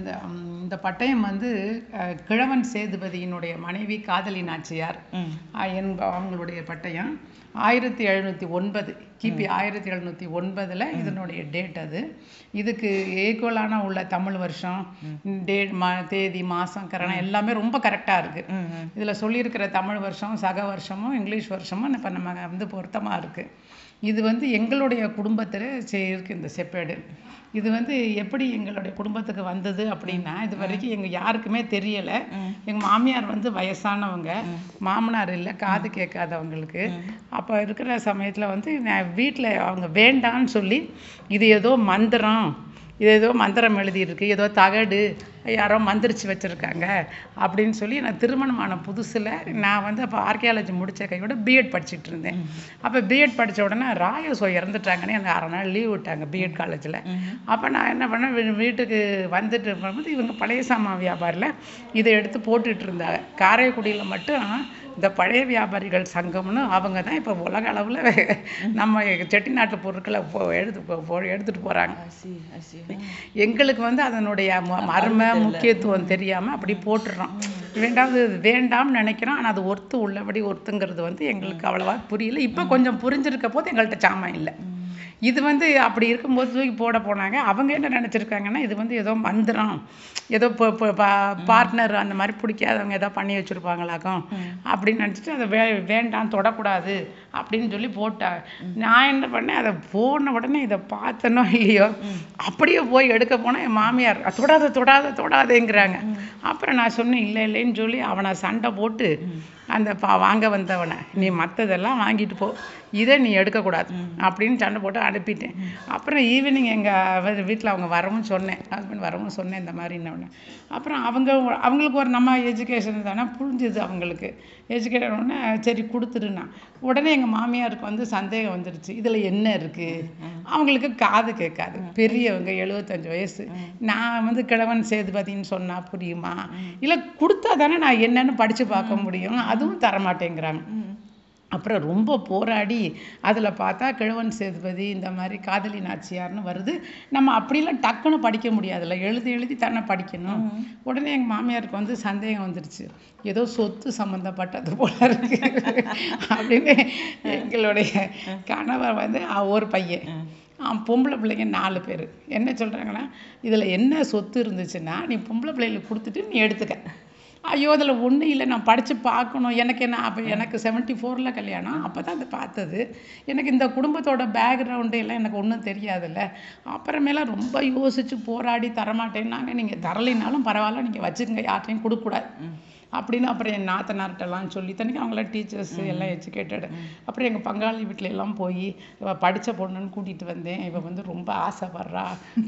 இந்த ம், இந்த பட்டயம் வந்து அஹ், கிழவன் சேதுபதியினுடைய மனைவி காதலி நாச்சியார் ம் அஹ், என்ப அவங்களுடைய பட்டயம் ஆயிரத்தி எழுநூற்றி ஒன்பது கிபி ஆயிரத்தி எழுநூற்றி ஒன்பதில் இதனுடைய டேட் அது இதுக்கு ஈக்குவலான உள்ள தமிழ் வருஷம் டேட் மா தேதி மாதம் கரணம் எல்லாமே ரொம்ப கரெக்டாக இருக்குது ம் ம் இதில் சொல்லியிருக்கிற தமிழ் வருஷம் சக வருஷமும் இங்கிலீஷ் வருஷமும் இப்போ நம்ம வந்து பொருத்தமாக இருக்குது இது வந்து எங்களுடைய குடும்பத்தில் இருக்கு இந்த செப்பேடு இது வந்து எப்படி எங்களுடைய குடும்பத்துக்கு வந்தது அப்படின்னா இது வரைக்கும் எங்கள் யாருக்குமே தெரியலை எங்கள் மாமியார் வந்து வயசானவங்க மாமனார் இல்லை காது கேட்காதவங்களுக்கு அப்போ இருக்கிற சமயத்தில் வந்து நான் வீட்டில் அவங்க வேண்டான்னு சொல்லி இது ஏதோ மந்திரம் இது ஏதோ மந்திரம் எழுதியிருக்கு ஏதோ தகடு யாரோ மந்திரிச்சு வச்சுருக்காங்க அப்படின்னு சொல்லி நான் திருமணமான புதுசில் நான் வந்து அப்போ ஆர்கியாலஜி முடித்த கையோட பிஎட் படிச்சுட்டு இருந்தேன் அப்போ பிஎட் படித்த உடனே ராயசோ இறந்துட்டாங்கன்னு எனக்கு அரை நாள் லீவ் விட்டாங்க பிஎட் காலேஜில் அப்போ நான் என்ன பண்ணேன் வீ- வீட்டுக்கு வந்துட்டு இருக்கும்போது இவங்க பழைய சாமான் வியாபாரியில் இதை எடுத்து போட்டுட்டு இருந்தாங்க காரைக்குடியில் மட்டும் இந்த பழைய வியாபாரிகள் சங்கம்னு அவங்க தான் இப்போ உலக அளவில் நம்ம செட்டிநாட்டு பொருட்களை போ எடுத்து போ போ- எடுத்துகிட்டு போகிறாங்க I see, I see. எங்களுக்கு வந்து அதனுடைய ம- மர்ம முக்கியத்துவம் தெரியாம அப்படி போட்டுடுறோம் வேண்டாம் இது வேண்டாம்னு நினைக்கிறோம் ஆனா அது ஒர்த்து உள்ளபடி ஒர்த்துங்கிறது வந்து எங்களுக்கு அவ்வளவா புரியல இப்போ கொஞ்சம் புரிஞ்சிருக்க போது எங்கள்கிட்ட சாமான் இல்லை இது வந்து அப்படி இருக்கும்போது தூக்கி போட போனாங்க அவங்க என்ன நினைச்சிருக்காங்கன்னா இது வந்து ஏதோ மந்திரம் ஏதோ பார்ட்னர் அந்த மாதிரி பிடிக்காதவங்க ஏதோ பண்ணி வச்சிருப்பாங்களாக்கும் அப்படின்னு நினச்சிட்டு அதை வே வேண்டாம் தொடக்கூடாது அப்படின்னு சொல்லி போட்டாங்க நான் என்ன பண்ணேன் அதை போன உடனே இதை பார்த்தனோ இல்லையோ அப்படியே போய் எடுக்க போனால் என் மாமியார் தொடாத தொடாத தொடாதேங்கிறாங்க அப்புறம் நான் சொன்னேன் இல்லை இல்லைன்னு சொல்லி அவனை சண்டை போட்டு அந்த பா வாங்க வந்தவனை நீ மற்றதெல்லாம் வாங்கிட்டு போ இதை நீ எடுக்கக்கூடாது அப்படின்னு சண்டை போட்டு அனுப்பிட்டேன் அப்புறம் ஈவினிங் எங்கள் வீட்டில் அவங்க வரவும் சொன்னேன் ஹஸ்பண்ட் வரவும் சொன்னேன் இந்த மாதிரி என்ன அப்புறம் அவங்க அவங்களுக்கு ஒரு நம்ம எஜுகேஷன் தானே புரிஞ்சுது அவங்களுக்கு எஜுகேட்டட் உடனே சரி கொடுத்துருன்னா உடனே எங்கள் மாமியாருக்கு வந்து சந்தேகம் வந்துடுச்சு இதில் என்ன இருக்குது அவங்களுக்கு காது கேட்காது பெரியவங்க எழுபத்தஞ்சு வயசு நான் வந்து கிழவன் சேதுபதின்னு சொன்னா புரியுமா இல்லை கொடுத்தா தானே நான் என்னன்னு படித்து பார்க்க முடியும் அதுவும் தரமாட்டேங்கிறாங்க அப்புறம் ரொம்ப போராடி அதில் பார்த்தா கிழவன் சேதுபதி இந்த மாதிரி காதலி நாச்சியார்னு வருது நம்ம அப்படிலாம் டக்குன்னு படிக்க முடியாதுல்ல எழுதி எழுதி தானே படிக்கணும் உடனே எங்கள் மாமியாருக்கு வந்து சந்தேகம் வந்துருச்சு ஏதோ சொத்து சம்மந்தப்பட்டது போல இருக்கு அப்படின்னு எங்களுடைய கணவர் வந்து அ- ஒரு பையன் ஆ, பொம்பளை பிள்ளைங்க நாலு பேர் என்ன சொல்கிறாங்கன்னா இதில் என்ன சொத்து இருந்துச்சுன்னா நீ பொம்பளை பிள்ளைகளுக்கு கொடுத்துட்டு நீ எடுத்துக்க ஐயோ அதில் ஒன்றும் இல்லை நான் படித்து பார்க்கணும் எனக்கு என்ன அப்போ எனக்கு செவன்ட்டி ஃபோரில் கல்யாணம் அப்போ தான் அதை பார்த்தது எனக்கு இந்த குடும்பத்தோட பேக்ரவுண்டு எல்லாம் எனக்கு ஒன்றும் தெரியாதுல்ல அப்புறமேல ரொம்ப யோசித்து போராடி தரமாட்டேன்னாங்க நீங்கள் தரலைனாலும் பரவாயில்ல நீங்கள் வச்சுக்கோங்க யார்ட்டையும் கொடுக்கக்கூடாது அப்படின்னு அப்புறம் என் நாத்தனார்கிட்டலாம் சொல்லி தனிக்கு அவங்களாம் டீச்சர்ஸ் எல்லாம் எஜுகேட்டட் அப்புறம் எங்கள் பங்காளி வீட்ல எல்லாம் போய் இவ படித்த பொண்ணுன்னு கூட்டிகிட்டு வந்தேன் இவ வந்து ரொம்ப ஆசைப்படுறா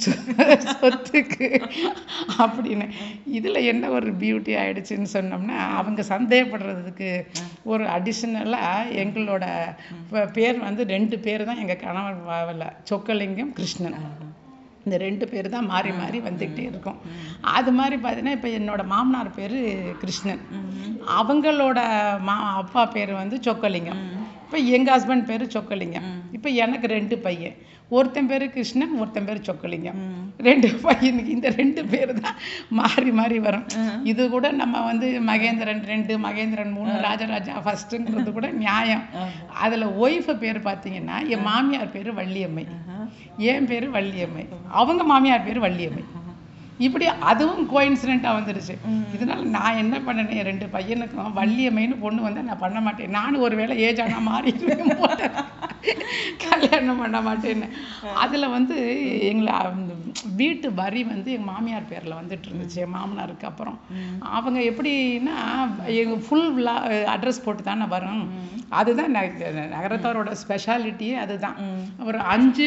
சொத்துக்கு அப்படின்னு இதில் என்ன ஒரு பியூட்டி ஆயிடுச்சுன்னு சொன்னோம்னா அவங்க சந்தேகப்படுறதுக்கு ஒரு அடிஷ்னலாக எங்களோட ப- பேர் வந்து ரெண்டு பேர் தான் எங்கள் கணவர் வாவல சொக்கலிங்கம் கிருஷ்ணன் இந்த ரெண்டு பேர் தான் மாறி மாறி வந்துக்கிட்டே இருக்கும் அது மாதிரி பார்த்தீங்கன்னா இப்போ என்னோட மாமனார் பேர் கிருஷ்ணன் அவங்களோட மா அப்பா பேர் வந்து சொக்கலிங்கம் இப்போ எங்கள் ஹஸ்பண்ட் பேர் சொக்கலிங்கம் இப்போ எனக்கு ரெண்டு பையன் ஒருத்தன் பேர் கிருஷ்ணன் ஒருத்தன் பேர் சொக்கலிங்கம் ரெண்டு பையனுக்கு இந்த ரெண்டு பேர் தான் மாறி மாறி வரும் இது கூட நம்ம வந்து மகேந்திரன் ரெண்டு மகேந்திரன் மூணு ராஜராஜா ஃபர்ஸ்ட்டுங்கிறது கூட நியாயம் அதில் ஒய்ஃபு பேர் பார்த்தீங்கன்னா என் மாமியார் பேர் வள்ளியம்மை என் பேர் வள்ளியம்மை அவங்க மாமியார் பேர் வள்ளியம்மை இப்படி அதுவும் கோயின்சிடென்ட்டாக வந்துடுச்சு இதனால நான் என்ன பண்ணேன் என் ரெண்டு பையனுக்கும் வள்ளியம்மைன்னு பொண்ணு வந்து நான் பண்ண மாட்டேன் நானும் ஒரு வேளை ஏஜ் ஆனால் மாறிட்டு போட்டேன் கல்யாணம் பண்ண மாட்டேன்னு அதில் வந்து எங்களை அந்த வீட்டு வரி வந்து எங்கள் மாமியார் பேரில் வந்துட்டு இருந்துச்சு என் மாமனாருக்கு அப்புறம் அவங்க எப்படின்னா எங்கள் ஃபுல் அட்ரஸ் போட்டு தானே வரும் அதுதான் ந- நகரத்தாரோட ஸ்பெஷாலிட்டியே அதுதான் ஒரு அஞ்சு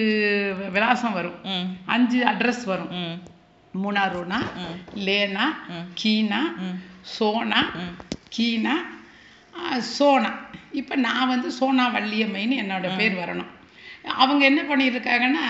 விலாசம் வரும் அஞ்சு அட்ரஸ் வரும் ம் மூணாறுனா லேனா கீனா சோனா கீனா ஆ, சோனா இப்போ நான் வந்து சோனா வள்ளியம்மைன்னு என்னோட பேர் வரணும் அவங்க என்ன பண்ணியிருக்காங்கன்னா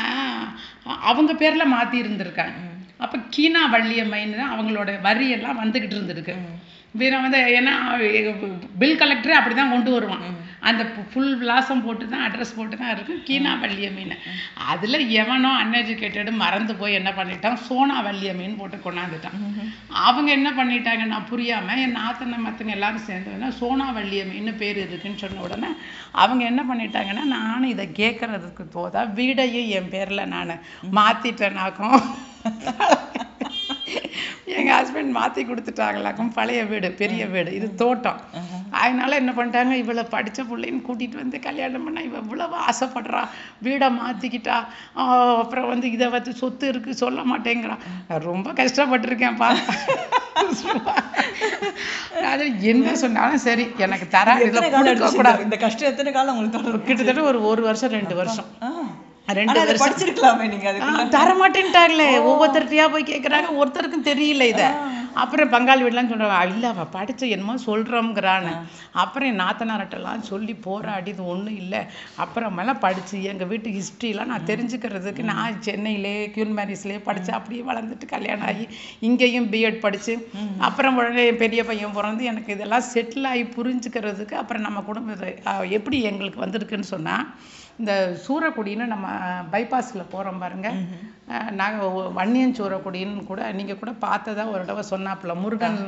அவங்க பேரில் மாற்றி இருந்திருக்காங்க அப்போ கீனா வள்ளியம்மைன்னு தான் அவங்களோட வரி எல்லாம் வந்துக்கிட்டு இருந்திருக்கு வீரன் வந்து ஏன்னா பில் கலெக்டரே அப்படி தான் கொண்டு வருவான் அந்த ஃபுல் விலாசம் போட்டு தான் அட்ரஸ் போட்டு தான் இருக்கு கீனா வள்ளியம்மின்னு அதில் எவனோ அன்எஜுகேட்டடு மறந்து போய் என்ன பண்ணிட்டான் சோனா வள்ளியம்மின்னு போட்டு கொண்டாந்துட்டான் அவங்க என்ன பண்ணிட்டாங்க நான் புரியாமல் என் நாத்தனை மத்தங்க எல்லாரும் சேர்ந்து சோனா வள்ளியம்மின்னு பேர் இருக்குன்னு சொன்ன உடனே அவங்க என்ன பண்ணிட்டாங்கன்னா நானும் இதை கேட்கறதுக்கு போதா வீடையும் என் பேரில் நான் மாற்றிட்டேனாக்கும் எங்கள் ஹஸ்பண்ட் மாற்றி கொடுத்துட்டாங்களாக்கும் பழைய வீடு பெரிய வீடு இது தோட்டம் அதனால என்ன பண்ணிட்டாங்க இவளை படித்த பிள்ளைன்னு கூட்டிகிட்டு வந்து கல்யாணம் பண்ணா இவ இவ்வளவு ஆசைப்படுறா வீடை மாற்றிக்கிட்டா அப்புறம் வந்து இதை வந்து சொத்து இருக்கு சொல்ல மாட்டேங்கிறா நான் ரொம்ப கஷ்டப்பட்டிருக்கேன்ப்பா அது என்ன சொன்னாலும் சரி எனக்கு தரா எத்தனை இதில் காலம் கொடுக்க எடுத்துச்சு கூடாது இந்த கஷ்டம் எத்தனை காலம் உங்களுக்கு தொடரும் கிட்டத்தட்ட ஒரு ஒரு வருஷம் ரெண்டு வருஷம் ஆ. ரெண்டு ஆனா அதை வருஷம் படிச்சிருக்கலாமே நீங்க அதுக்கு தர மாட்டேன்ட்டாங்களே ஒவ்வொருத்தர்கிட்டயா போய் கேட்குறாங்க ஒருத்தருக்கும் தெரியல இதை அப்புறம் பங்காளி வீடுலாம் சொல்றாங்க இல்ல அவ படிச்ச என்னமோ சொல்றோங்கிறான்னு அப்புறம் என் நாத்தனார்ட்டெல்லாம் சொல்லி போராடி இது ஒண்ணும் இல்லை அப்புறமெல்லாம் படிச்சு எங்க வீட்டு ஹிஸ்ட்ரிலாம் நான் தெரிஞ்சுக்கிறதுக்கு நான் சென்னையிலே கியூன் மேரிஸ்லேயே படிச்சு அப்படியே வளர்ந்துட்டு கல்யாணம் ஆகி இங்கேயும் பிஎட் படிச்சு அப்புறம் உடனே என் பெரிய பையன் பிறந்து எனக்கு இதெல்லாம் செட்டில் ஆகி புரிஞ்சுக்கிறதுக்கு அப்புறம் நம்ம குடும்பத்தை அஹ், எப்படி எங்களுக்கு வந்திருக்குன்னு சொன்னா இந்த சூரக்குடின்னு நம்ம பைபாஸில் போகிறோம் பாருங்க நாங்கள் வன்னியன் சூரக்குடின்னு கூட நீங்கள் கூட பார்த்ததா ஒரு தடவை சொன்னாப்புல முருகன்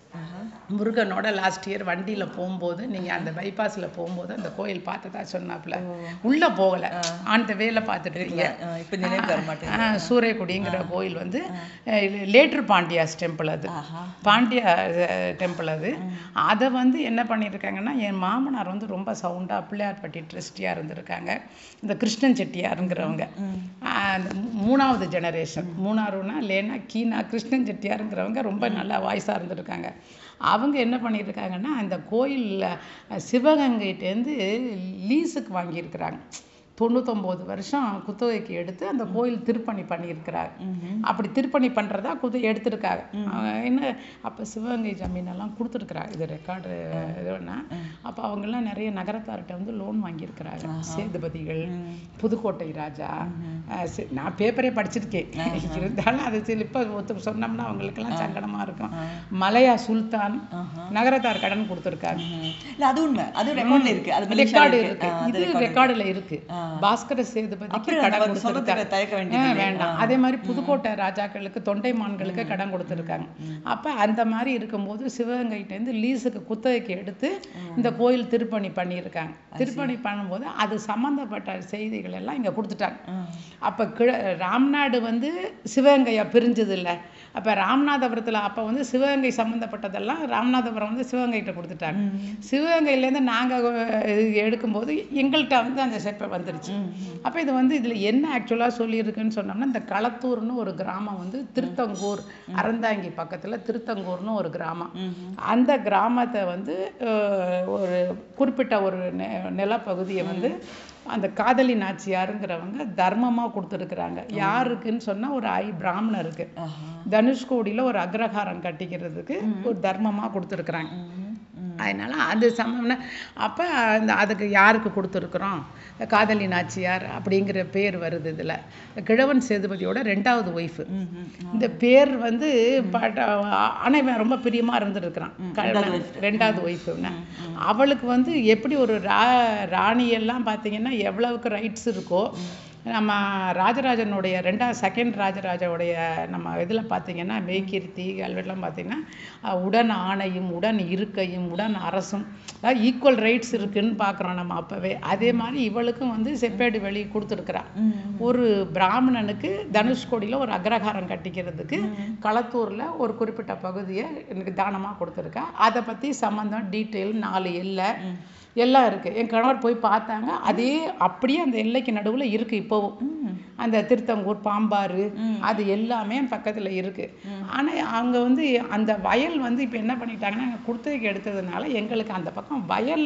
முருகனோட லாஸ்ட் இயர் வண்டியில போகும்போது நீங்க அந்த பைபாஸ்ல போகும்போது அந்த கோயில் பார்த்ததா சொன்னாப்புல உள்ள போகல அந்த வேலை பார்த்துட்டு இருக்கீங்க ஆ, இப்ப நினைவு வர மாட்டேங்குது ஆ, சூரியக்குடிங்கிற கோயில் வந்து லேட்டர் பாண்டியாஸ் டெம்பிள் அது ஆஹா. பாண்டியா டெம்பிள் அது அதை வந்து என்ன பண்ணியிருக்காங்கன்னா என் மாமனார் வந்து ரொம்ப சவுண்டாக பிள்ளையார்பட்டி ட்ரஸ்டியாக இருந்திருக்காங்க இந்த கிருஷ்ணன் செட்டியாருங்கிறவங்க ஆ, அந்த மூ- மூணாவது ஜெனரேஷன் மூணாறுனா லேனா கீனா கிருஷ்ணன் செட்டியாருங்கிறவங்க ரொம்ப நல்லா வாய்ஸாக இருந்திருக்காங்க அவங்க என்ன பண்ணியிருக்காங்கன்னா அந்த கோயிலில் சிவகங்கைட்டேருந்து லீஸுக்கு வாங்கியிருக்கிறாங்க தொண்ணூத்தொம்பது வருஷம் குத்தகைக்கு எடுத்து அந்த கோயில் திருப்பணி பண்ணியிருக்கிறாங்க அப்படி திருப்பணி பண்ணுறதா குத்து எடுத்திருக்காங்க அவங்க என்ன அப்போ சிவகங்கை ஜமீனெல்லாம் கொடுத்துருக்குறாங்க இது ரெக்கார்டு இதுன்னா அப்போ அவங்கெல்லாம் நிறைய நகரத்தார்கிட்ட வந்து லோன் வாங்கியிருக்கிறாங்க சேதுபதிகள் புதுக்கோட்டை ராஜா அஹ் சி- நான் பேப்பரே படிச்சிருக்கேன் இருந்தாலும் அது சில இப்போ ஒருத்தர் சொன்னோம்னா அவங்களுக்கெல்லாம் சங்கடமா இருக்கும் மலையா சுல்தான் நகரத்தார் கடன் கொடுத்துருக்காங்க ம். இல்ல அது உண்மை அது ரெக்கார்ட்ல இருக்கு அது மலேசியால ரெக்கார்டு இருக்கு. இருக்கு ஆ, அது இது record ரெக்கார்டுல இருக்கு பாஸ்கர சேதுபதிக்கு அப்புறம் கடன் நம்ம சொல்றதுக்கு கொடுத்துருக்காங்க தயக்க ஆ, வேண்டியது இல்லை. வேண்டாம் அதே மாதிரி புதுக்கோட்டை ராஜாக்களுக்கு தொண்டைமான்களுக்கு கடன் கொடுத்துருக்காங்க அப்ப அந்த மாதிரி இருக்கும்போது சிவகங்கைட்ட இருந்து லீஸுக்கு குத்தகைக்கு எடுத்து இந்த கோயில் திருப்பணி பண்ணியிருக்காங்க திருப்பணி பண்ணும்போது அது சம்பந்தப்பட்ட செய்திகள் எல்லாம் இங்க கொடுத்துட்டாங்க அப்ப கிழ ராம்நாடு வந்து சிவகங்கையா பிரிஞ்சது இல்ல அப்ப ராமநாதபுரத்துல அப்ப வந்து சிவகங்கை சம்பந்தப்பட்டதெல்லாம் ராமநாதபுரம் வந்து சிவகங்கைகிட்ட கொடுத்துட்டாங்க சிவகங்கையிலேருந்து நாங்க அஹ், இது எடுக்கும்போது எங்கள்கிட்ட வந்து அந்த செப்பை வந்துருச்சு அப்ப இது வந்து இதுல என்ன ஆக்சுவலா சொல்லியிருக்குன்னு சொன்னோம்னா இந்த களத்தூர்னு ஒரு கிராமம் வந்து திருத்தங்கூர் அறந்தாங்கி பக்கத்துல திருத்தங்கூர்னு ஒரு கிராமம் அந்த கிராமத்தை வந்து அஹ், ஒரு குறிப்பிட்ட ஒரு நெ நிலப்பகுதியை வந்து அந்த காதலி நாச்சியாருங்கிறவங்க தர்மமா கொடுத்துருக்குறாங்க யாருக்குன்னு சொன்னா ஒரு ஐ பிராமணருக்கு தனுஷ்கோடியில ஒரு அக்ரஹாரம் கட்டிக்கிறதுக்கு ஒரு தர்மமா கொடுத்துருக்குறாங்க அதனால அது சமம்னா அப்ப அந்த அதுக்கு யாருக்கு கொடுத்துருக்குறோம் காதலி நாச்சியார் அப்படிங்கிற பேர் வருது இதுல கிழவன் சேதுபதியோட ரெண்டாவது ஒய்ஃபு இந்த பேர் வந்து பட் ஆனா இவன் ரொம்ப பிரியமா இருந்திருக்கிறான் கழவன், ரெண்டாவது ஒய்ஃபுன்னு அவளுக்கு வந்து எப்படி ஒரு ரா ராணியெல்லாம் பார்த்தீங்கன்னா எவ்வளவுக்கு ரைட்ஸ் இருக்கோ நம்ம ராஜராஜனுடைய ரெண்டாவது செகண்ட் ராஜராஜாவுடைய நம்ம இதில் பார்த்தீங்கன்னா மெய்கீர்த்தி கல்வெட்டுலாம் பார்த்தீங்கன்னா அஹ், உடன் ஆணையும் உடன் இருக்கையும் உடன் அரசும் அதாவது ஈக்குவல் ரைட்ஸ் இருக்குன்னு பார்க்குறோம் நம்ம அப்போவே அதே மாதிரி இவளுக்கும் வந்து செப்பேடு வெளி கொடுத்துருக்குறா ஒரு பிராமணனுக்கு தனுஷ்கோடியில் ஒரு அக்ரஹாரம் கட்டிக்கிறதுக்கு களத்தூரில் ஒரு குறிப்பிட்ட பகுதியை எனக்கு தானமாக கொடுத்துருக்கா அதை பற்றி சம்மந்தம் டீட்டெயில் நாலு எல்லை எல்லாம் இருக்கு என் கணவர் போய் பார்த்தாங்க அதே அப்படியே அந்த எல்லைக்கு நடுவுல இருக்கு இப்போவும் அந்த திருத்தங்கூர் பாம்பாறு அது எல்லாமே பக்கத்துல இருக்கு ஆனா அங்க வந்து அந்த வயல் வந்து இப்ப என்ன பண்ணிட்டாங்கன்னா அங்க குடுத்ததுக்கு எடுத்ததுனால எங்களுக்கு அந்த பக்கம் வயல்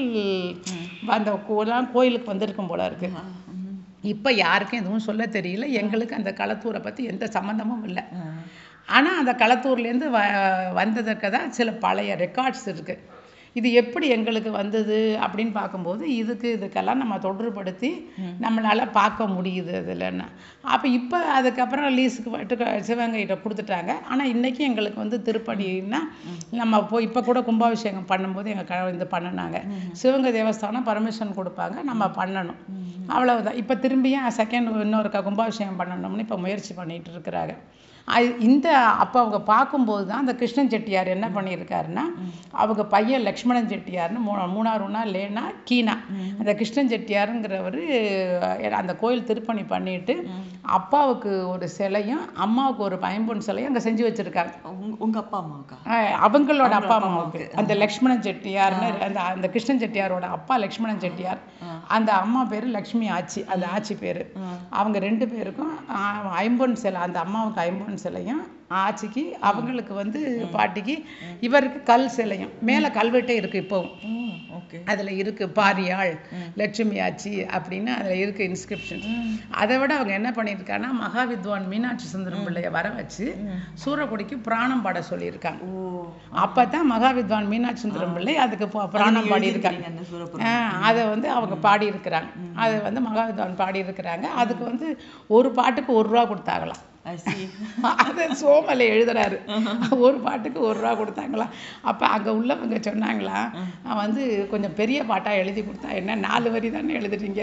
அந்த கோலாம் கோயிலுக்கு வந்திருக்கும் போல இருக்கு இப்ப யாருக்கும் எதுவும் சொல்ல தெரியல எங்களுக்கு அந்த களத்தூரை பத்தி எந்த சம்மந்தமும் இல்லை ஆனா அந்த களத்தூர்லேருந்து வ வந்ததற்கு தான் சில பழைய ரெக்கார்ட்ஸ் இருக்கு இது எப்படி எங்களுக்கு வந்தது அப்படின்னு பார்க்கும்போது இதுக்கு இதுக்கெல்லாம் நம்ம தொடர்படுத்தி நம்மளால பார்க்க முடியுது இதுலன்னு அப்போ இப்போ அதுக்கப்புறம் லீஸுக்கு விட்டு சிவகங்கைகிட்ட கொடுத்துட்டாங்க ஆனால் இன்னைக்கு எங்களுக்கு வந்து திருப்படின்னா நம்ம போய் இப்போ கூட கும்பாபிஷேகம் பண்ணும்போது எங்கள் க இது பண்ணினாங்க சிவகங்கை தேவஸ்தானம் பர்மிஷன் கொடுப்பாங்க நம்ம பண்ணணும் அவ்வளவுதான் இப்போ திரும்பியும் செகண்ட் இன்னொருக்கா கும்பாபிஷேகம் பண்ணணும்னு இப்போ முயற்சி பண்ணிட்டு இருக்கிறாங்க அது இந்த அப்போ அவங்க பார்க்கும்போது தான் அந்த கிருஷ்ணன் செட்டியார் என்ன பண்ணியிருக்காருன்னா அவங்க பையன் லக்ஷ்மணன் செட்டியார்னு மூணா மூணாறுனா லேனா கீனா அந்த கிருஷ்ணன் செட்டியாருங்கிறவர் அந்த கோயில் திருப்பணி பண்ணிட்டு அப்பாவுக்கு ஒரு சிலையும் அம்மாவுக்கு ஒரு பயம்பொன் சிலையும் அங்கே செஞ்சு வச்சிருக்காங்க உங்க உங்க அப்பா அம்மாவுக்கா ஆஹ் அவங்களோட அப்பா அம்மாவுக்கு அந்த லக்ஷ்மணன் செட்டியார்னு அந்த அந்த கிருஷ்ணன் செட்டியாரோட அப்பா லக்ஷ்மணன் செட்டியார் அந்த அம்மா பேரு லக்ஷ்மி ஆச்சி அந்த ஆச்சி பேரு அவங்க ரெண்டு பேருக்கும் ஆஹ் ஐம்பொன் சிலை அந்த அம்மாவுக்கு ஐம்பொன் சிலையும் ஆச்சிக்கு அவங்களுக்கு வந்து பாட்டிக்கு இவருக்கு கல் சிலையும் மேல கல்வெட்டே இருக்கு இப்போவும் ஓகே அதுல இருக்கு பாரியாள் லட்சுமி ஆச்சி அப்படின்னு அதுல இருக்கு இன்ஸ்கிரிப்ஷன் அதை விட அவங்க என்ன பண்ணியிருக்காங்கன்னா மகாவித்வான் மீனாட்சி சுந்தரம் பிள்ளைய வர வச்சு சூரக்குடிக்கு பிராணம் பாட சொல்லியிருக்காங்க ஓ அப்பதான் மகாவித்வான் மீனாட்சி சுந்தரம் பிள்ளை அதுக்கு பு- பிராணம் பாடியிருக்காங்க அந்த சூரப்புரம் ஆஹ் அதை வந்து அவங்க பாடியிருக்கிறாங்க அது வந்து மகாவித்வான் பாடியிருக்கிறாங்க அதுக்கு வந்து ஒரு பாட்டுக்கு ஒரு ரூபா கொடுத்தாங்களாம் I see. அதை சோமலை எழுதுறாரு ஒரு பாட்டுக்கு ஒரு ரூபா கொடுத்தாங்களா அப்ப அங்க உள்ளவங்க சொன்னாங்களா நான் வந்து கொஞ்சம் பெரிய பாட்டா எழுதி கொடுத்தா என்ன நாலு வரி தானே எழுதுறீங்க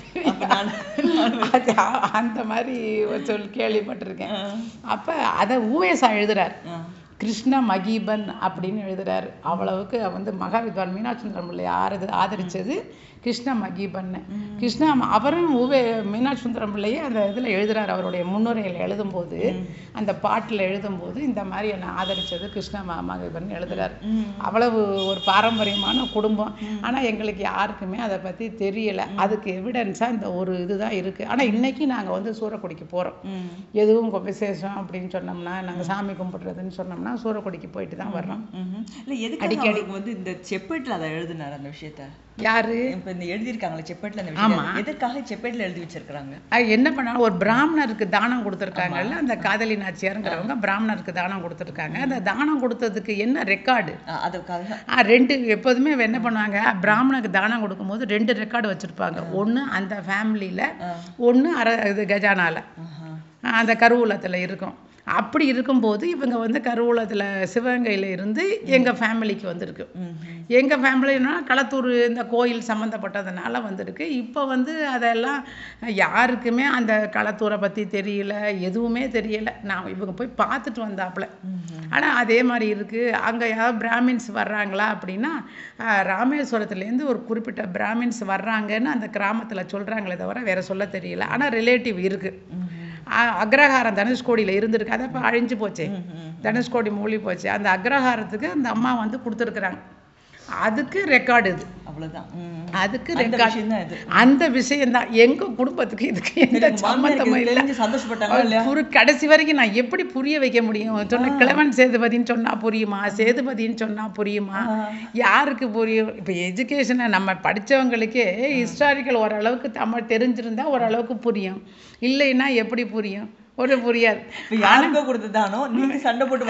அது அ- அந்த மாதிரி ஒரு சொல் கேள்விப்பட்டிருக்கேன் அப்ப அதை ஊவேசா எழுதுறாரு கிருஷ்ண மகீபன் அப்படின்னு எழுதுறாரு அவ்வளவுக்கு வந்து மகாவித்வான் மீனாட்சுந்தரம் பிள்ளை ஆறது ஆதரிச்சது கிருஷ்ண மகீபன் கிருஷ்ணா அவரும் ஊவே மீனாட்சி சுந்தரம் பிள்ளையே அந்த இதுல எழுதுறாரு அவருடைய முன்னுரையில் எழுதும்போது அந்த பாட்டுல எழுதும்போது இந்த மாதிரி என்னை ஆதரிச்சது கிருஷ்ண ம மகீபன் எழுதுறாரு அவ்வளவு ஒரு பாரம்பரியமான குடும்பம் ஆனா எங்களுக்கு யாருக்குமே அதை பத்தி தெரியல அதுக்கு எவிடன்ஸா இந்த ஒரு இதுதான் இருக்கு ஆனா இன்னைக்கு நாங்க வந்து சூரக்குடிக்கு போறோம் ம். எதுவும் கொ- விசேஷம் அப்படின்னு சொன்னோம்னா நாங்க சாமி கும்பிடுறதுன்னு சொன்னோம்னா சூரக்குடிக்கு போயிட்டு தான் வர்றோம் ம்ஹும். இல்ல எதுக்கு அவருக்கு வந்து இந்த செப்பேட்ல அதை எழுதினார் அந்த விஷயத்த யாரு இப்ப இந்த எழுதியிருக்காங்களே செப்பேட்ல அந்த விஷயம் எதற்காக செப்பேட்ல எழுதி வச்சிருக்காங்க அது என்ன பண்ணாலும் ஒரு பிராமணருக்கு தானம் கொடுத்துருக்காங்கல்ல அந்த காதலி நாச்சியாருங்கிறவங்க பிராமணருக்கு தானம் கொடுத்துருக்காங்க அந்த தானம் கொடுத்ததுக்கு என்ன ரெக்கார்டு அதுக்காக ஆ ரெண்டு எப்போதுமே என்ன பண்ணுவாங்க பிராமணருக்கு தானம் கொடுக்கும்போது ரெண்டு ரெக்கார்டு வச்சிருப்பாங்க ஒண்ணு அந்த ஃபேமிலியில ஒண்ணு அர இது கஜானால ஆஹா. ஆ, அந்த கருவூலத்துல இருக்கும் அப்படி இருக்கும்போது இவங்க வந்து கருவூலத்துல சிவகங்கையில இருந்து எங்க ஃபேமிலிக்கு வந்திருக்கு ம்ஹும். எங்க ஃபேமிலினா களத்தூர் இந்த கோயில் சம்மந்தப்பட்டதுனால வந்திருக்கு இப்போ வந்து அதெல்லாம் யாருக்குமே அந்த களத்தூரை பத்தி தெரியல எதுவுமே தெரியல நான் இவங்க போய் பார்த்துட்டு வந்தாப்புல ஆனா அதே மாதிரி இருக்கு அங்க யாராவது பிராமின்ஸ் வர்றாங்களா அப்படின்னா ஆஹ், ராமேஸ்வரத்துலேருந்து ஒரு குறிப்பிட்ட பிராமின்ஸ் வர்றாங்கன்னு அந்த கிராமத்துல சொல்றாங்களே தவிர வேற சொல்ல தெரியல ஆனா ரிலேட்டிவ் இருக்கு ஆஹ், அக்ரஹாரம் தனுஷ்கோடியில இருந்திருக்கு அதை இப்போ அழிஞ்சு போச்சே தனுஷ்கோடி மூழ்கி போச்சு அந்த அக்ரஹாரத்துக்கு அந்த அம்மா வந்து கொடுத்துருக்குறாங்க அதுக்கு ரெக்கார்டு இது அவ்வளவுதான் ம். அதுக்கு அந்த ரெக்கார்டு விஷயம்தான் இது அந்த விஷயம்தான் எங்க குடும்பத்துக்கு இதுக்கு எந்த உங்க மாமியாருக்கு சம்மந்தமும் இது இல்லை தெரிஞ்சு சந்தோஷப்பட்டாங்களா இல்லையா புரு கடைசி வரைக்கும் நான் எப்படி புரிய வைக்க முடியும் சொன்ன கிழவன் சேதுபதின்னு சொன்னா புரியுமா சேதுபதின்னு சொன்னா புரியுமா யாருக்கு புரியும் இப்போ எஜுகேஷனை நம்ம படிச்சவங்களுக்கே ஹிஸ்டாரிக்கல் ஓரளவுக்கு தமிழ் தெரிஞ்சிருந்தா ஓரளவுக்கு புரியும் இல்லைன்னா எப்படி புரியும் ஒரு புரியாது இப்ப யாருக்கோ கொடுத்ததானோ நீங்க சண்டை போட்டு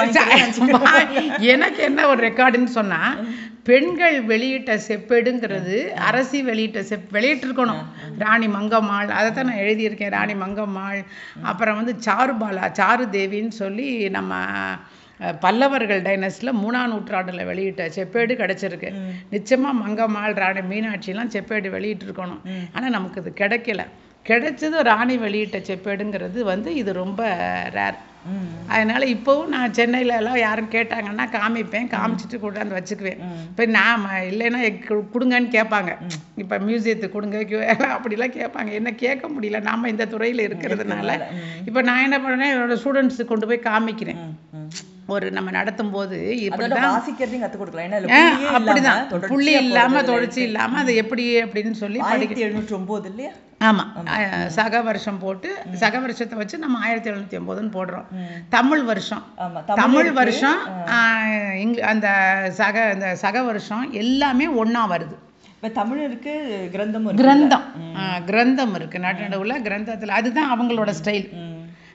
வாங்கி எனக்கு என்ன ஒரு ரெக்கார்டுன்னு சொன்னா பெண்கள் வெளியிட்ட செப்பேடுங்கிறது அரசி வெளியிட்ட செப் வெளியிட்டிருக்கணும் ராணி மங்கம்மாள் அதை தான் நான் எழுதியிருக்கேன் ராணி மங்கம்மாள் அப்புறம் வந்து சாருபாலா சாரு தேவின்னு சொல்லி நம்ம அஹ், பல்லவர்கள் டைனஸ்டில் மூணாம் நூற்றாண்டுல வெளியிட்ட செப்பேடு கிடைச்சிருக்கு நிச்சயமா மங்கம்மாள் ராணி மீனாட்சிலாம் செப்பேடு வெளியிட்டிருக்கணும் ஆனா நமக்கு இது கிடைக்கல கிடைச்சது ராணி வெளியிட்ட செப்பேடுங்கிறது வந்து இது ரொம்ப ரேர் அதனால இப்போவும் நான் சென்னையில எல்லாம் யாரும் கேட்டாங்கன்னா காமிப்பேன் காமிச்சிட்டு கொண்டாந்து வச்சுக்குவேன் இப்போ நான் ம- இல்லைன்னா எக் கு- கொடுங்கன்னு கேட்பாங்க இப்போ மியூசியத்துக்கு கொடுங்க கியூ- அப்படிலாம் கேட்பாங்க என்ன கேட்க முடியல நாம இந்த துறையில இருக்கிறதுனால இப்போ நான் என்ன பண்ணேன் என்னோட ஸ்டூடெண்ட்ஸுக்கு கொண்டு போய் காமிக்கிறேன் ஒரு நம்ம நடத்தும் போது அதோட இப்படிதான் வாசிக்கிறதையும் கத்து கொடுக்கலாம் ஏன்னா இதுல ஆ, புள்ளியே இல்லாம அப்படிதான் தொடர்ச்சியா புள்ளி இல்லாம போறது தொடர்ச்சி இல்லாம அது எப்படி அப்படின்னு சொல்லி ஆயிரத்தி எழுநூற்றி ஒன்பது இல்லையா ஆமா அஹ், சக வருஷம் போட்டு சக வருஷத்தை வச்சு நம்ம ஆயிரத்தி எழுநூத்தி ஒன்பதுன்னு போடுறோம் தமிழ் வருஷம் ஆமா தமிழ் வருஷம் ஆஹ், இங்க அந்த சக அந்த சக வருஷம் எல்லாமே ஒண்ணா வருது இப்ப தமிழருக்கு கிரந்தமும் இருக்கு கிரந்தம் ஆஹ், கிரந்தம் இருக்கு நடு நடுவுல கிரந்தத்துல அதுதான் அவங்களோட ஸ்டைல்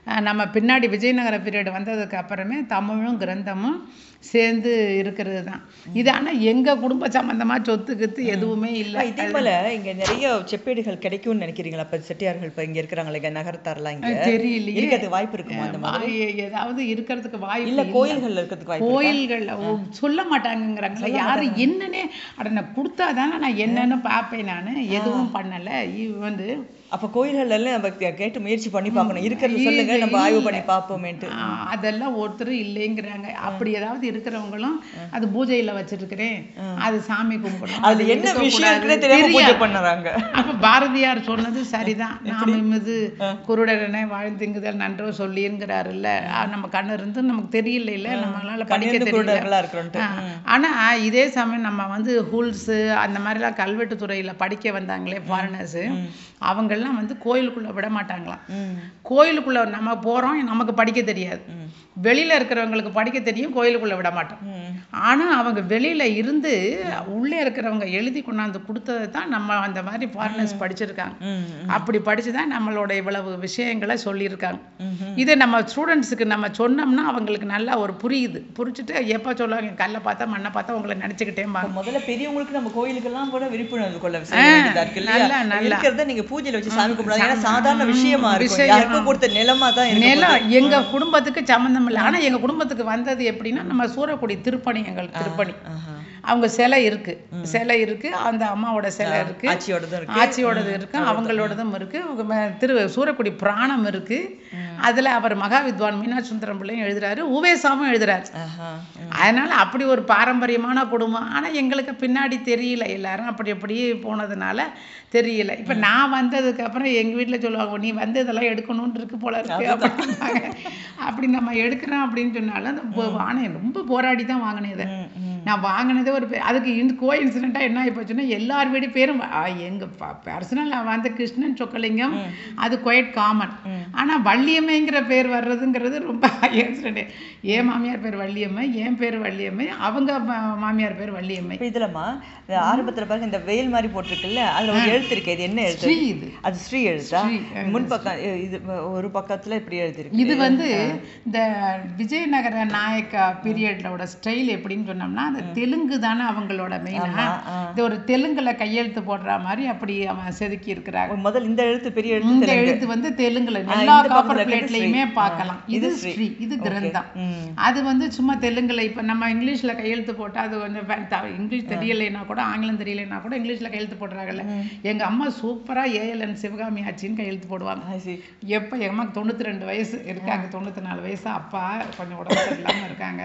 அஹ், நம்ம பின்னாடி விஜயநகர பீரியட் வந்ததுக்கு அப்புறமே தமிழும் கிரந்தமும் சேர்ந்து இருக்கிறது தான் இது ஆனால் எங்கள் குடும்ப சம்மந்தமாக சொத்து கித்து எதுவுமே இல்லை இதே போல இங்க நிறைய செப்பேடுகள் கிடைக்கும்னு நினைக்கிறீங்களா இப்ப செட்டியார்கள் இப்ப இங்க இருக்கிறாங்களே இங்க நகரத்தார்லாம் இங்க தெரியலையே இருக்கிறதுக்கு வாய்ப்பு இருக்குமா அந்த மாதிரி வாய் ஏதாவது இருக்கிறதுக்கு வாய்ப்பு இல்ல கோயில்கள்ல இருக்கிறதுக்கு வாய்ப்பு இருக்கா? கோயில்கள்ல ஓ, சொல்ல மாட்டாங்கங்கிறாங்களே யாரு என்னன்னே அட நான் கொடுத்தா தானே நான் என்னன்னு பார்ப்பேன் நான் எதுவும் பண்ணல இவ வந்து அப்ப கோயில்கள்ல எல்லாம் நம்ம கே- கேட்டு முயற்சி பண்ணி பார்க்கணும் இருக்கிறது சொல்லுங்க நம்ம ஆய்வு பண்ணி பார்ப்போமேன்ட்டு ஆ, அதெல்லாம் ஒருத்தரும் இல்லைங்கிறாங்க அப்படி ஏதாவது இருக்கிறவங்களும் அது பூஜையில வச்சிருக்கிறேன் அது சாமி கும்பிடணும் அது என்ன விஷயம் இருக்குன்னே தெரியாம பூஜை பண்ணுறாங்க அப்ப பாரதியார் சொன்னது சரிதான் நாம் இம்மது குருடரனை வாழ்ந்துங்குதல் நன்றோ சொல்லிங்கிறாருல்ல ஆ, நம்ம கண்ணு இருந்து நமக்கு தெரியல இல்ல நம்மளால படிக்க கண்ணிருந்து தெரியல குருடர்களா இருக்கிறோன்ட்டு ஆ, ஆனா இதே சமயம் நம்ம வந்து ஹூல்ஸ் அந்த மாதிரிலாம் கல்வெட்டுத்துறையில படிக்க வந்தாங்களே ஃபாரினர்ஸ் அவங்கெல்லாம் வந்து கோயிலுக்குள்ள விட மாட்டாங்களாம் ம். கோயிலுக்குள்ள நம்ம போறோம் நமக்கு படிக்க தெரியாது வெளியில இருக்கிறவங்களுக்கு படிக்க தெரியும் கோயிலுக்குள்ள விட மாட்டோம் ம். ஆனா அவங்க வெளியில இருந்து உள்ளே இருக்கிறவங்க எழுதி கொண்டாந்து கொடுத்ததை தான் நம்ம அந்த மாதிரி ஃபாரினர்ஸ் படிச்சிருக்காங்க ம். அப்படி படிச்சு தான் நம்மளோட இவ்வளவு விஷயங்களை சொல்லியிருக்காங்க ம்ஹும். இதை நம்ம ஸ்டூடெண்ட்ஸுக்கு நம்ம சொன்னோம்னா அவங்களுக்கு நல்லா ஒரு புரியுது புரிச்சுட்டு எப்போ சொல்லுவாங்க கல்லை பார்த்தா மண்ணை பார்த்தா உங்களை நினச்சிக்கிட்டேம்பாங்க அப்ப முதல்ல பெரியவங்களுக்கு நம்ம கோயிலுக்கெல்லாம் கூட விழிப்புணர்வு கொள்ள செய்ய வேண்டியதா இருக்கு இல்லையா நல்லா, நல்லா. இருக்கிறத நீங்க பூஜையில வச்சு சாமி கும்பிடாங்க ஏன்னா சாதாரண விஷயமா இருக்கும் விஷயம். யாருக்கும் கொடுத்த நிலமா தான் இருக்கு நிலம் எங்க குடும்பத்துக்கு சம்மந்தம் இல்லை ஆனா எங்க குடும்பத்துக்கு வந்தது எப்படின்னா நம்ம சூரக்குடி திருப்பணி எங்களுக்கு திருப்பணி ஆஹா. அவங்க சிலை இருக்கு சிலை இருக்கு அந்த அம்மாவோட சிலை இருக்கு ஆட்சியோடதும் இருக்கு ஆட்சியோடது இருக்கு அவங்களோடதும் இருக்கு அவங்க ம- திரு சூரக்குடி புராணம் இருக்கு அதுல அவர் மகா வித்வான் மீனாட்சி சுந்தரம் பிள்ளையும் எழுதுறாரு உவேசாவும் எழுதுறாரு ஆஹா. அதனால அப்படி ஒரு பாரம்பரியமான குடும்பம் ஆனா எங்களுக்கு பின்னாடி தெரியல எல்லாரும் அப்படி அப்படியே போனதுனால தெரியல இப்ப நான் வந்ததுக்கு அப்புறம் எங்க வீட்ல சொல்லுவாங்க நீ வந்து இதெல்லாம் எடுக்கணும்னு இருக்கு போல இருக்கு அப்படின்னாங்க அப்படி நம்ம எடுக்கிறோம் அப்படின்னு சொன்னாலும் அந்த போ- வாங்கினேன் ரொம்ப போராடி தான் வாங்கினேன் இதை ம், ம். நான் வாங்கினதே ஒரு பே- அதுக்கு இந்த கோ இன்சிடெண்ட்டாக என்ன ஆகி போச்சுன்னா எல்லார் வீடு பேரும் வ- ஆ, எங்க பர்சனல் வந்து கிருஷ்ணன் சொக்கலிங்கம் அது குவைட் காமன் ஆனா வள்ளியம்மைங்கிற பேர் வர்றதுங்கிறது ரொம்ப இன்சிடென்ட் என் மாமியார் பேர் வள்ளியம்மை என் பேர் வள்ளியம்மை அவங்க மா- மாமியார் பேர் வள்ளியம்மை இப்ப இதுலமா இந்த ஆரம்பத்துல பாருங்க இந்த வெயில் மாதிரி போட்டிருக்குல்ல அதுல ஒரு எழுத்து இருக்கு இது என்ன எழுத்து ஸ்ரீ இது அது ஸ்ரீ எழுத்தா ஸ்ரீ, முன் பக்கம் இ- இது ஒரு பக்கத்துல இப்படி எழுதிருக்கு இது வந்து இந்த விஜயநகர நாயக்கா பீரியடோட ஸ்டைல் எப்படின்னு சொன்னோம்னா அந்த தெலுங்கு தானே அவங்களோட மெயினா ஆ. இது ஒரு தெலுங்குல கையெழுத்து போடுற மாதிரி அப்படி அவன் செதுக்கி இருக்கிறாங்க ஒரு முதல் இந்த எழுத்து பெரிய எழுத்து இந்த தெலுங்கு. எழுத்து வந்து தெலுங்குல ஆ, எல்லா இந்த காப்பர் பக்கத்துல இருக்கிறது பிளேட்லயுமே ஸ்ரீ. பார்க்கலாம் ஆ, இது இது ஸ்ரீ. ஸ்ரீ இது கிரந்தம் ம். அது வந்து சும்மா தெலுங்குல இப்ப நம்ம இங்கிலீஷ்ல கையெழுத்து போட்டா அது கொஞ்சம் ஃபே- த- இங்கிலீஷ் தெரியலைன்னா கூட ஆங்கிலம் தெரியலைன்னா கூட இங்கிலீஷ்ல கையெழுத்து போடுறாங்கல்ல எங்க அம்மா சூப்பரா ஏஎல்என் சிவகாமி ஆச்சின்னு கையெழுத்து போடுவாங்க I see. எப்போ எங்கள் அம்மாக்கு தொண்ணூற்றி ரெண்டு வயசு இருக்காங்க தொண்ணூற்றி நாலு வயசு அப்பா கொஞ்சம் உடம்பு சரியில்லாமல் இருக்காங்க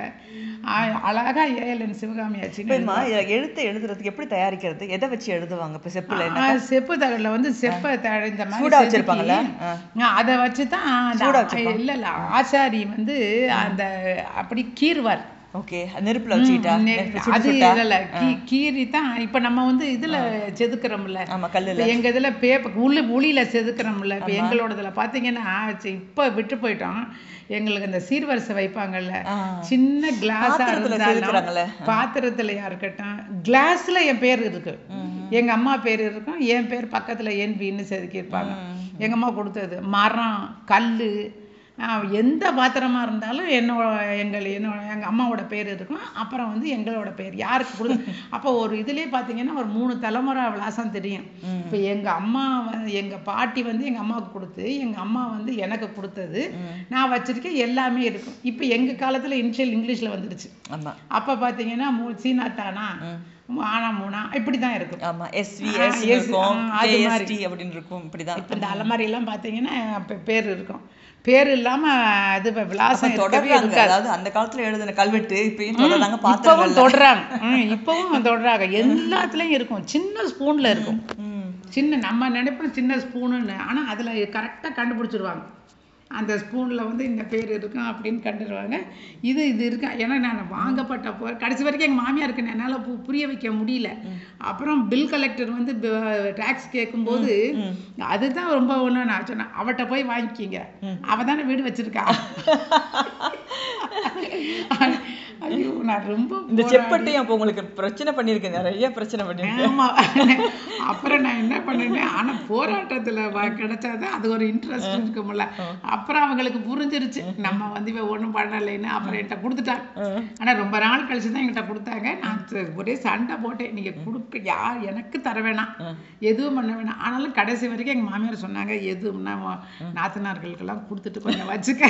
ஆ- அழகா ஏஎல்என் சிவகாமி ஆச்சின்னு இப்ப இதுல எழுத்து எழுதுறதுக்கு எப்படி தயாரிக்கிறது எதை வச்சு எழுதுவாங்க இப்ப செப்புல என்ன ஆ, செப்பு தகடுல வந்து செப்பை த- இந்த மாதிரி சூடா செதுக்கி, வச்சிருப்பாங்கல்ல? ஆ. ஆ, அதை வச்சு தான் அந்த- இல்ல இல்ல ஆசாரி வந்து அந்த அப்படி கீறுவார் ஓகே நெருப்புல வச்சுக்கிட்டா நெ- நெருப்புல சுட்டு அது சுட்டா இல்ல கீ- கீறி தான் இப்ப நம்ம வந்து இதுல செதுக்குறோம்ல ஆமா கல்லுல இப்ப எங்க இதுல பேப்பர் உள்ள உளியில செதுக்குறோம்ல இப்ப எங்களோடதுல பாத்தீங்கன்னா சி- இப்ப விட்டு போயிட்டோம் எங்களுக்கு அந்த சீர்வரிசை வைப்பாங்கல்ல ஆ. சின்ன கிளாஸா பாத்திரத்துல செதுக்குறாங்கல்ல. இருந்தாலும் பாத்திரத்துலயா இருக்கட்டும் கிளாஸ்ல என் பேர் இருக்கு எங்க அம்மா பேர் இருக்கும் என் பேர் பக்கத்துல என் பின்னு செதுக்கி இருப்பாங்க எங்க அம்மா கொடுத்தது மரம் கல்லு ஆ, எந்த பாத்திரமா இருந்தாலும் என்னோட எங்கள் என்னோட எங்க அம்மாவோட பேர் இருக்கும் அப்புறம் வந்து எங்களோட பேர் யாருக்கு கொடு அப்போ ஒரு இதுலயே பாத்தீங்கன்னா ஒரு மூணு தலைமுறை விலாசம் தெரியும் இப்போ எங்க அம்மா வந்து எங்க பாட்டி வந்து எங்க அம்மாவுக்கு கொடுத்து எங்க அம்மா வந்து எனக்கு கொடுத்தது நான் வச்சிருக்கேன் எல்லாமே இருக்கும் இப்போ எங்க காலத்துல இனிஷியல் இங்கிலீஷ்ல வந்துடுச்சு ஆமா அப்ப பாத்தீங்கன்னா மூ சீனா தானா ஆனா மூணா இப்படி தான் இருக்கும் ஆமா எஸ்வி ஆ, எஸ் S, இருக்கும் ஆ, அது மாதிரி. கேஎஸ்டி அப்படின்னு இருக்கும் இப்படிதான் இப்ப இந்த அலமாரி எல்லாம் பாத்தீங்கன்னா பே- பேர் இருக்கும் பேர் இல்லாம இது இப்ப விலாசம் இருக்கவே தொடர்றாங்க இருக்காது அதாவது அந்த காலத்துல எழுதின கல்வெட்டு இப்பயும் தொடர்றாங்க இப்பவும் பாத்திரங்கள்ல தொடுறாங்க ம், இப்பவும் தொடுறாங்க எல்லாத்துலயும் இருக்கும் சின்ன ஸ்பூன்ல இருக்கும் ம். சின்ன நம்ம நினைப்போம் சின்ன ஸ்பூனுன்னு ஆனா அதுல கரெக்டா கண்டுபிடிச்சிருவாங்க அந்த ஸ்பூன்ல வந்து இந்த பேர் இருக்கும் அப்படின்னு கண்டுருவாங்க இது இது இருக்கு ஏன்னா நான் வாங்கப்பட்ட போ கடைசி வரைக்கும் எங்க மாமியாருக்கு என்னால பு- புரிய வைக்க முடியல அப்புறம் பில் கலெக்டர் வந்து டாக்ஸ் கேட்கும்போது அதுதான் ரொம்ப ஒண்ணு நான் சொன்னேன் அவட்ட போய் வாங்கிக்கிங்க அவ தானே வீடு வச்சிருக்கா ஐயோ நான் ரொம்ப இந்த செப்பட்டையும் அப்போ உங்களுக்கு பிரச்சனை பண்ணியிருக்கேன் நிறைய பிரச்சனை பண்ணியிருக்கேன் ஆமா அப்புறம் நான் என்ன பண்ணினேன் ஆனா போராட்டத்துல வ- கிடைச்சாதான் அது ஒரு இன்ட்ரெஸ்ட் இருக்கும்ல அப்புறம் அவங்களுக்கு புரிஞ்சிருச்சு நம்ம வந்து இவ ஒண்ணும் பண்ணலைன்னு அப்புறம் என்கிட்ட கொடுத்துட்டாங்க ஆனா ரொம்ப நாள் கழிச்சு தான் என்கிட்ட கொடுத்தாங்க நான் ச- ஒரே சண்டை போட்டேன் நீங்க கொடுக்க யார் எனக்கு தர வேணாம் எதுவும் பண்ண வேணாம் ஆனாலும் கடைசி வரைக்கும் எங்க மாமியார் சொன்னாங்க எதுவும்னா உன் நாத்தனார்களுக்கெல்லாம் கொடுத்துட்டு கொஞ்சம் வச்சுக்க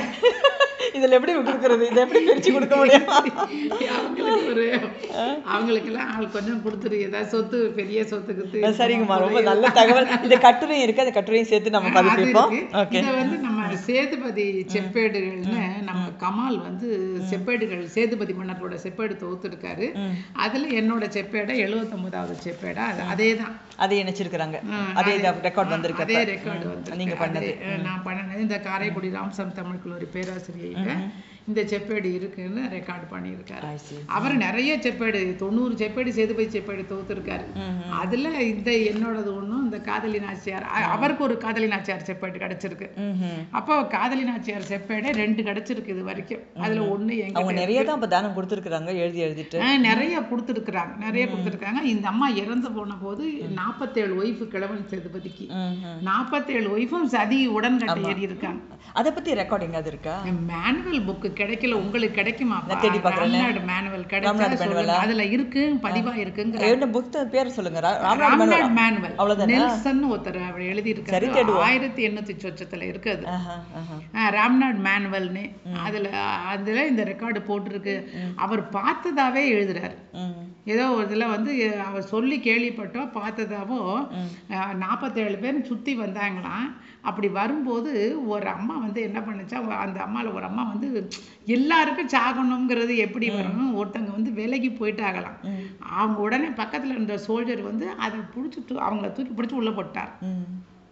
இதுல எப்படி கொடுக்கறது இதை எப்படி பிரிச்சு கொடுக்க முடியும் அவங்களுக்கு ஒரு அவங்களுக்கெல்லாம் ஆள் கொஞ்சம் கொடுத்துரு ஏதாவது சொத்து பெரிய சொத்துக்கு சரிங்கம்மா ரொம்ப நல்ல தகவல் இந்த கட்டுரையும் இருக்கு அந்த கட்டுரையும் சேர்த்து நம்ம பதிப்பிப்போம் ஓகே இத வந்து நம்ம சேதுபதி செப்பேடுகள்னு நம்ம கமால் வந்து செப்பேடுகள் சேதுபதி மன்னரோட செப்பேடு தொகுத்துருக்காரு அதுல என்னோட செப்பேடை எழுவத்தொன்பதாவது செப்பேடா அது அதே தான் அதை இணைச்சிருக்கிறாங்க அதே ரெக்கார்ட் வந்திருக்கு அதே அப்ப. ரெக்கார்டு வந்து நீங்க பண்ணது நான் பண்ணது இந்த காரைக்குடி ராம்சாமி தமிழ் கல்லூரி பேராசிரியர் இந்த செப்பேடு இருக்குன்னு ரெக்கார்ட் பண்ணியிருக்காரு I see. அவர் நிறைய செப்பேடு தொண்ணூறு செப்பேடு சேதுபதி செப்பேடு தொகுத்துருக்காரு அதுல இந்த என்னோடது ஒண்ணும் இந்த காதலி நாச்சியார் அ- அவருக்கு ஒரு காதலி நாச்சியார் செப்பேடு கிடைச்சிருக்கு ம்ஹும். அப்போ காதலி நாச்சியார் செப்பேடே ரெண்டு கிடைச்சிருக்கு இது வரைக்கும் அதுல ஒண்ணு அவங்க எங்க நிறைய தான் இப்ப தானம் கொடுத்துருக்காங்க எழுதி எழுதிட்டு நிறைய கொடுத்துருக்குறாங்க நிறைய கொடுத்துருக்காங்க இந்த அம்மா இறந்து போன போது நாற்பத்தேழு ஒய்ஃபு கிழவன் சேதுபதிக்கு ம்ஹும். நாற்பத்தேழு ஒய்ஃபும் சதி உடன்கட்டை ஏறி இருக்காங்க அதை பத்தி ரெக்கார்டிங் அது இருக்கா மேனுவல் புக் கிடைக்கல உங்களுக்கு கிடைக்குமா நான் தேடி பார்க்கறேன். ராம்நாடு மேனுவல் கிடைச்சா சொல்லுங்க அதுல இருக்கு பதிவா இருக்குங்கிற என்ன புக் பேர் சொல்லுங்க ரா- ராமநாத் ராம்நாட் மேனுவல் அவ்வளவுதானா? நெல்சன் ஒருத்தர் அவர் எழுதி இருக்காரு ஆயிரத்தி எண்ணூத்தி சொச்சத்துல இருக்கு அது ஆஹா, ஆஹா. ஆ, ராம்நாட் மேனுவல்னு அதுல அதுல இந்த ரெக்கார்டு போட்டிருக்கு அவர் பார்த்ததாவே எழுதுறாரு ம். ஏதோ ஒரு இதுல வந்து எ- அவர் சொல்லி கேள்விப்பட்டோம் பார்த்ததாவோ நாற்பத்தேழு பேர் சுத்தி வந்தாங்களாம் அப்படி வரும்போது ஒரு அம்மா வந்து என்ன பண்ணுச்சா அவ- அந்த அம்மால ஒரு அம்மா வந்து எல்லாருக்கும் சாகணுங்கிறது எப்படி வரும் ஒருத்தங்க வந்து விலகி போயிட்டாங்களாம் அவங்க உடனே பக்கத்துல இருந்த சோல்ஜர் வந்து அதை பிடிச்சி அவங்கள தூக்கி பிடிச்சி உள்ள போட்டார் ம்.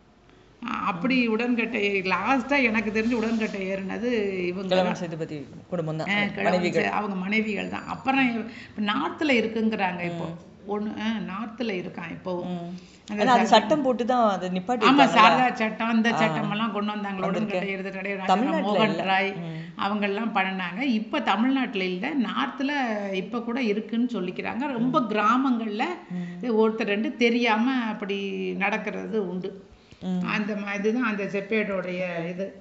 அஹ் அப்படி உடன்கட்டை லாஸ்டா எனக்கு தெரிஞ்சு உடன்கட்டை ஏறினது இவங்க கிழவன் சேதுபதி குடும்பம் தான் அஹ் கிழவன் சே- அவங்க மனைவிகள் தான் அப்புறம் இப்போ நார்த்தில் இருக்குங்கிறாங்க இப்போ ஒன்று நார்த்தில் இருக்கான் இப்போ அந்த ஆனா அது சட்டம் போட்டு தான் அதை நிப்பாட்டி ஆமா சாரதா சட்டம் அந்த சட்டம் எல்லாம் கொண்டு வந்தாங்க உடன்கட்டை இருந்த தடை ராஜா மோகன் ராய் அவங்க எல்லாம் பண்ணாங்க இப்ப தமிழ்நாட்டுல இல்ல நார்த்ல இப்ப கூட இருக்குன்னு சொல்லிக்கிறாங்க ரொம்ப கிராமங்கள்ல ஒருத்தர் ரெண்டு தெரியாம அப்படி நடக்கிறது உண்டு அந்த மா- இதுதான் அந்த செப்பேடோடைய இது